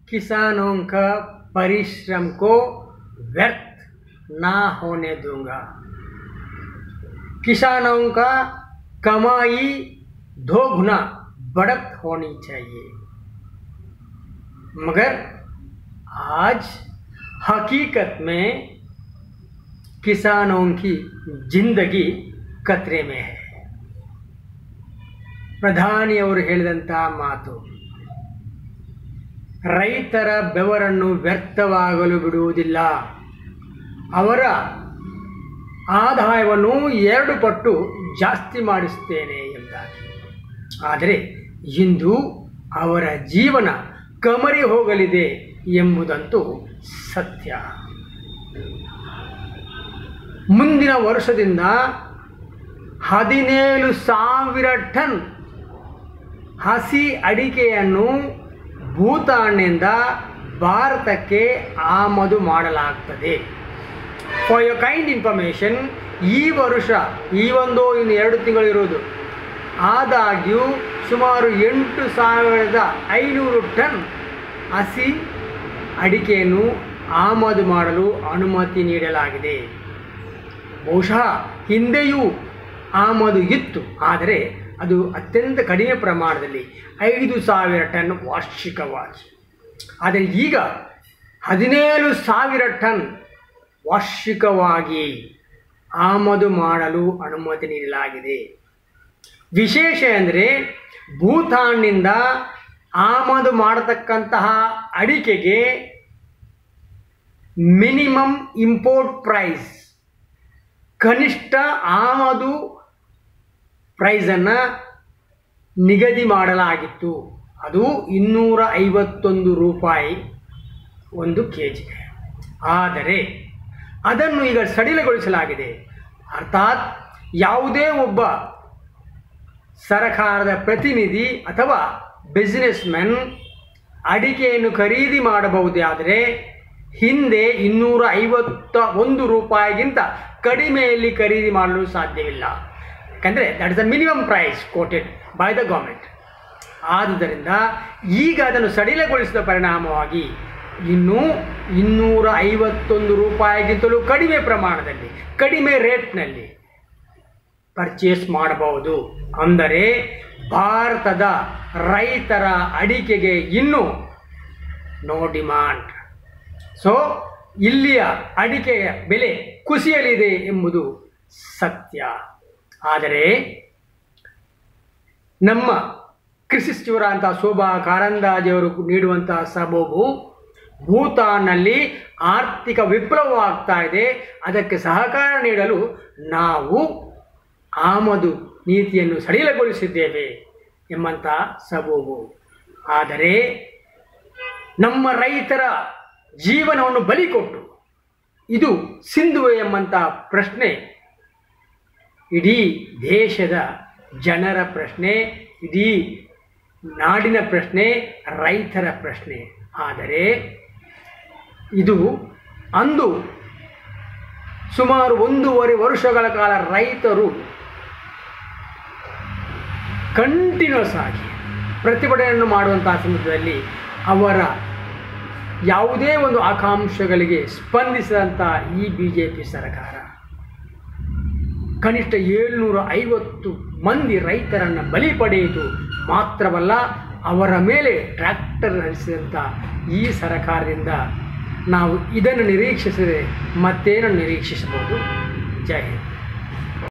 किसानों का परिश्रम को व्यर्थ ना होने दूंगा किसानों का कमाई दो गुना बढ़त होनी चाहिए मगर आज हकीकत में किसानों की जिंदगी ಖತ್ರೆ ಮೇ ಹೈ ಪ್ರಧಾನಿಯವರು ಹೇಳಿದಂಥ ಮಾತು ರೈತರ ಬೆವರನ್ನು ವ್ಯರ್ಥವಾಗಲು ಬಿಡುವುದಿಲ್ಲ ಅವರ ಆದಾಯವನ್ನು ಎರಡು ಪಟ್ಟು ಜಾಸ್ತಿ ಮಾಡಿಸುತ್ತೇನೆ ಎಂದಾಗಿ ಆದರೆ ಇಂದು ಅವರ ಜೀವನ ಕಮರಿ ಹೋಗಲಿದೆ ಎಂಬುದಂತೂ ಸತ್ಯ ಮುಂದಿನ ವರ್ಷದಿಂದ ಹದಿನೇಳು ಸಾವಿರ ಟನ್ ಹಸಿ ಅಡಿಕೆಯನ್ನು ಭೂತಾನ್ನಿಂದ ಭಾರತಕ್ಕೆ ಆಮದು ಮಾಡಲಾಗ್ತದೆ ಫಾರ್ ಯೋರ್ ಕೈಂಡ್ ಇನ್ಫಾರ್ಮೇಷನ್ ಈ ವರ್ಷ ಈ ಒಂದು ಇನ್ನು ಎರಡು ತಿಂಗಳು ಇರೋದು ಆದಾಗ್ಯೂ ಸುಮಾರು ಎಂಟು ಸಾವಿರದ ಐನೂರು ಟನ್ ಹಸಿ ಅಡಿಕೆಯನ್ನು ಆಮದು ಮಾಡಲು ಅನುಮತಿ ನೀಡಲಾಗಿದೆ ಬಹುಶಃ ಹಿಂದೆಯೂ ಆಮದು ಇತ್ತು ಆದರೆ ಅದು ಅತ್ಯಂತ ಕಡಿಮೆ ಪ್ರಮಾಣದಲ್ಲಿ ಐದು ಸಾವಿರ ಟನ್ ವಾರ್ಷಿಕವಾಗಿ ಆದರೆ ಈಗ ಹದಿನೇಳು ಸಾವಿರ ಟನ್ ವಾರ್ಷಿಕವಾಗಿ ಆಮದು ಮಾಡಲು ಅನುಮತಿ ನೀಡಲಾಗಿದೆ ವಿಶೇಷ ಅಂದರೆ ಭೂತಾನ್ನಿಂದ ಆಮದು ಮಾಡತಕ್ಕಂತಹ ಅಡಿಕೆಗೆ ಮಿನಿಮಮ್ ಇಂಪೋರ್ಟ್ ಪ್ರೈಸ್ ಕನಿಷ್ಠ ಆಮದು ಪ್ರೈಸನ್ನು ನಿಗದಿ ಮಾಡಲಾಗಿತ್ತು ಅದು ಇನ್ನೂರ ಐವತ್ತೊಂದು ರೂಪಾಯಿ ಒಂದು ಕೆ ಜಿಗೆ ಆದರೆ ಅದನ್ನು ಈಗ ಸಡಿಲಗೊಳಿಸಲಾಗಿದೆ ಅರ್ಥಾತ್ ಯಾವುದೇ ಒಬ್ಬ ಸರಕಾರದ ಪ್ರತಿನಿಧಿ ಅಥವಾ ಬಿಸ್ನೆಸ್ ಮೆನ್ ಅಡಿಕೆಯನ್ನು ಖರೀದಿ ಮಾಡಬಹುದಾದರೆ ಹಿಂದೆ ಇನ್ನೂರ ಐವತ್ತ ಒಂದು ರೂಪಾಯಿಗಿಂತ ಕಡಿಮೆಯಲ್ಲಿ ಖರೀದಿ ಮಾಡಲು ಸಾಧ್ಯವಿಲ್ಲ ಯಾಕಂದರೆ that is the minimum price quoted by the government ಆದುದರಿಂದ ಈಗ ಅದನ್ನು ಸಡಿಲಗೊಳಿಸಿದ ಪರಿಣಾಮವಾಗಿ ಇನ್ನೂ ಇನ್ನೂರ ಐವತ್ತೊಂದು ರೂಪಾಯಿಗಿಂತಲೂ ಕಡಿಮೆ ಪ್ರಮಾಣದಲ್ಲಿ ಕಡಿಮೆ ರೇಟ್ನಲ್ಲಿ ಪರ್ಚೇಸ್ ಮಾಡಬಹುದು ಅಂದರೆ ಭಾರತದ ರೈತರ ಅಡಿಕೆಗೆ ಇನ್ನೂ ನೋ ಡಿಮಾಂಡ್ ಸೊ ಇಲ್ಲಿಯ ಅಡಿಕೆಯ ಬೆಲೆ ಕುಸಿಯಲಿದೆ ಎಂಬುದು ಸತ್ಯ ಆದರೆ ನಮ್ಮ ಕೃಷಿ ಸಚಿವರಾದಂಥ ಶೋಭಾ ಕಾರಂದಾಜೆಯವರು ನೀಡುವಂತಹ ಸಬೂಬು ಭೂತಾನ್ನಲ್ಲಿ ಆರ್ಥಿಕ ವಿಪ್ಲವವಾಗ್ತಾ ಇದೆ ಅದಕ್ಕೆ ಸಹಕಾರ ನೀಡಲು ನಾವು ಆಮದು ನೀತಿಯನ್ನು ಸಡಿಲಗೊಳಿಸಿದ್ದೇವೆ ಎಂಬಂಥ ಸಬೂಬು ಆದರೆ ನಮ್ಮ ರೈತರ ಜೀವನವನ್ನು ಬಲಿ ಕೊಟ್ಟು ಇದು ಸಿಂಧುವೆ ಎಂಬಂಥ ಪ್ರಶ್ನೆ ಇಡೀ ದೇಶದ ಜನರ ಪ್ರಶ್ನೆ ಇಡೀ ನಾಡಿನ ಪ್ರಶ್ನೆ ರೈತರ ಪ್ರಶ್ನೆ ಆದರೆ ಇದು ಅಂದು ಸುಮಾರು ಒಂದೂವರೆ ವರ್ಷಗಳ ಕಾಲ ರೈತರು ಕಂಟಿನ್ಯೂಸ್ ಆಗಿ ಪ್ರತಿಭಟನೆಯನ್ನು ಮಾಡುವಂತಹ ಸಂದರ್ಭದಲ್ಲಿ ಅವರ ಯಾವುದೇ ಒಂದು ಆಕಾಂಕ್ಷೆಗಳಿಗೆ ಸ್ಪಂದಿಸಿದಂಥ ಈ ಬಿ ಜೆ ಪಿ ಸರ್ಕಾರ ಕನಿಷ್ಠ ಏಳ್ನೂರ ಐವತ್ತು ಮಂದಿ ರೈತರನ್ನು ಬಲಿ ಪಡೆಯಿತು ಮಾತ್ರವಲ್ಲ ಅವರ ಮೇಲೆ ಟ್ರ್ಯಾಕ್ಟರ್ ಹರಿಸಿದಂಥ ಈ ಸರ್ಕಾರದಿಂದ ನಾವು ಇದನ್ನು ನಿರೀಕ್ಷಿಸಿದರೆ ಮತ್ತೇನು ನಿರೀಕ್ಷಿಸಬಹುದು ಜೈ ಹಿಂದ್